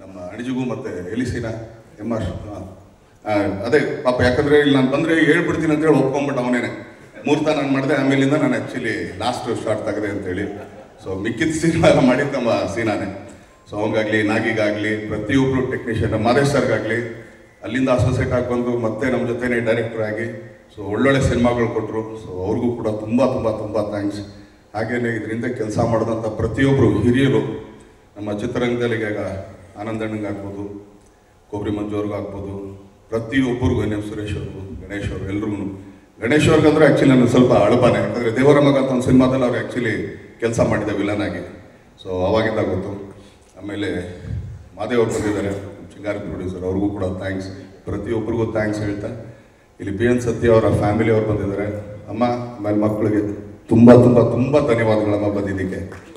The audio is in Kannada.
ನಮ್ಮ ಅಣಿಜಿಗೂ ಮತ್ತು ಎಲಿಸಿನ ಎಮ್ ಆರ್ ಅದೇ ಪಾಪ ಯಾಕಂದರೆ ಇಲ್ಲಿ ನಾನು ಬಂದರೆ ಹೇಳ್ಬಿಡ್ತೀನಿ ಅಂತೇಳಿ ಒಪ್ಕೊಂಬಿಟ್ಟು ಅವನೇನೆ ಮುಹೂರ್ತ ನಾನು ಮಾಡಿದೆ ಆಮೇಲಿಂದ ನಾನು ಆ್ಯಕ್ಚುಲಿ ಲಾಸ್ಟ್ ಶಾರ್ಟ್ ತೆಗೆದೆ ಅಂತೇಳಿ ಸೊ ಮಿಕ್ಕಿದ ಸಿನಿಮಾ ಎಲ್ಲ ಮಾಡಿದ್ದು ನಮ್ಮ ಸೀನಾನೇ ಸೊ ಅವಂಗಾಗಲಿ ನಾಗಿಗಾಗಲಿ ಪ್ರತಿಯೊಬ್ಬರು ಟೆಕ್ನಿಷಿಯನ್ ಮಾದೇಶ್ ಸರ್ಗಾಗಲಿ ಅಲ್ಲಿಂದ ಅಸೋಸಿಯೇಟ್ ಆಗಿ ಬಂದು ಮತ್ತೆ ನಮ್ಮ ಜೊತೆನೇ ಡೈರೆಕ್ಟರ್ ಆಗಿ ಸೊ ಒಳ್ಳೊಳ್ಳೆ ಸಿನಿಮಾಗಳು ಕೊಟ್ಟರು ಸೊ ಅವ್ರಿಗೂ ಕೂಡ ತುಂಬ ತುಂಬ ತುಂಬ ಥ್ಯಾಂಕ್ಸ್ ಹಾಗೆಯೇ ಇದರಿಂದ ಕೆಲಸ ಮಾಡಿದಂಥ ಪ್ರತಿಯೊಬ್ಬರು ಹಿರಿಯರು ನಮ್ಮ ಚಿತ್ರರಂಗದಲ್ಲಿ ಈಗ ಆನಂದಣ್ಣಂಗೆ ಆಗ್ಬೋದು ಕೊಬ್ಬರಿ ಮಂಜು ಅವ್ರಿಗೂ ಆಗ್ಬೋದು ಪ್ರತಿಯೊಬ್ಬರಿಗೂ ಎನ್ ಎಂ ಸುರೇಶ್ ಅವರು ಗಣೇಶ್ ಅವರು ಎಲ್ರಿಗೂ ಗಣೇಶ್ ಅವ್ರಿಗಂದ್ರೆ ಆ್ಯಕ್ಚುಲಿ ನನಗೆ ಸ್ವಲ್ಪ ಅಳಪಾನೆ ಯಾಕಂದರೆ ದೇವರ ಮಗ ಅಂತ ಒಂದು ಸಿನಿಮಾದಲ್ಲಿ ಅವ್ರು ಆ್ಯಕ್ಚುಲಿ ಕೆಲಸ ಮಾಡಿದ್ದೆ ವಿಲನ್ ಆಗಿ ಸೊ ಅವಾಗಿಂದ ಗೊತ್ತು ಆಮೇಲೆ ಮಾದೇವ್ ಅವ್ರು ಬಂದಿದ್ದಾರೆ ಚಿಂಗಾರಿ ಪ್ರೊಡ್ಯೂಸರ್ ಅವ್ರಿಗೂ ಕೂಡ ಥ್ಯಾಂಕ್ಸ್ ಪ್ರತಿಯೊಬ್ಬರಿಗೂ ಥ್ಯಾಂಕ್ಸ್ ಹೇಳ್ತಾ ಇಲ್ಲಿ ಬಿ ಎನ್ ಸತ್ಯ ಅವರ ಫ್ಯಾಮಿಲಿ ಅವ್ರು ಬಂದಿದ್ದಾರೆ ಅಮ್ಮ ಆಮೇಲೆ ಮಕ್ಕಳಿಗೆ ತುಂಬ ತುಂಬ ತುಂಬ ಧನ್ಯವಾದಗಳಮ್ಮ ಬಂದಿದ್ದಕ್ಕೆ